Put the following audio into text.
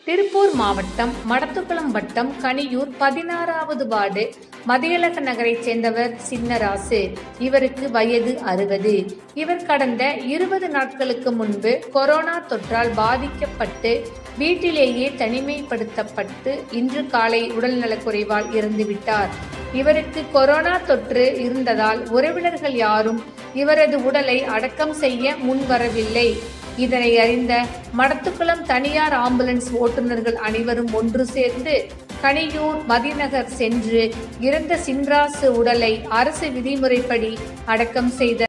திருப்பூர் மாவட்டம் மடத்துக்குளம் வட்டம் கனியூர் பதினாறாவது வார்டு மதியழக நகரைச் சேர்ந்தவர் சின்னராசு இவருக்கு வயது அறுபது இவர் கடந்த இருபது நாட்களுக்கு முன்பு கொரோனா தொற்றால் பாதிக்கப்பட்டு வீட்டிலேயே தனிமைப்படுத்தப்பட்டு இன்று காலை உடல்நலக்குறைவால் இறந்துவிட்டார் இவருக்கு கொரோனா தொற்று இருந்ததால் உறவினர்கள் யாரும் இவரது உடலை அடக்கம் செய்ய முன்வரவில்லை இதனை அறிந்த மடத்துக்குளம் தனியார் ஆம்புலன்ஸ் ஓட்டுநர்கள் அனைவரும் ஒன்று சேர்ந்து கனியூர் மதிநகர் சென்று இறந்த சின்ராசு உடலை அரசு விதிமுறைப்படி அடக்கம் செய்த